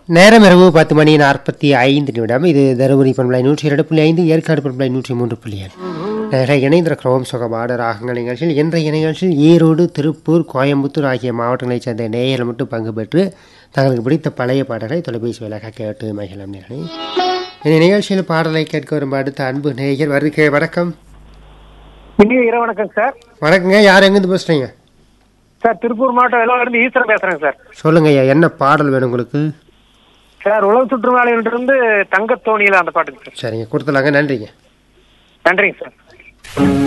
நேரம் இரவு பத்து மணி நாற்பத்தி ஐந்து நிமிடம் இது தருமபுரி பண்பலை நூற்றி இரண்டு புள்ளி ஐந்து ஏற்காடு பண்பலை நூற்றி மூன்று புள்ளி ஏழு நேர இணைந்திருக்கிறோம் சுகமான ராகங்கள் நிகழ்ச்சியில் இன்றைய நிகழ்ச்சியில் ஈரோடு திருப்பூர் கோயம்புத்தூர் ஆகிய மாவட்டங்களைச் சேர்ந்த நேயர்கள் மட்டும் பங்கு பெற்று தங்களுக்கு பிடித்த பழைய பாடலை தொலைபேசி வழியாக கேட்டு மகிழம் நேரடி இந்த நிகழ்ச்சியில் பாடலை கேட்க வரும் அடுத்த அன்பு நேயர் வருகை வணக்கம் இனிய இரவு வணக்கம் சார் வணக்கங்க யார் எங்கேருந்து பேசுகிறீங்க சார் திருப்பூர் மாவட்டம் எல்லாம் ஈஸ்வரன் பேசுறேங்க சார் சொல்லுங்க ஐயா என்ன பாடல் வேணும் உங்களுக்கு சார் உலக சுற்றுலாவிலிருந்து தங்கத்தோணியில அந்த பாட்டுங்க சார் சரிங்க கொடுத்துலாங்க நன்றிங்க நன்றிங்க சார்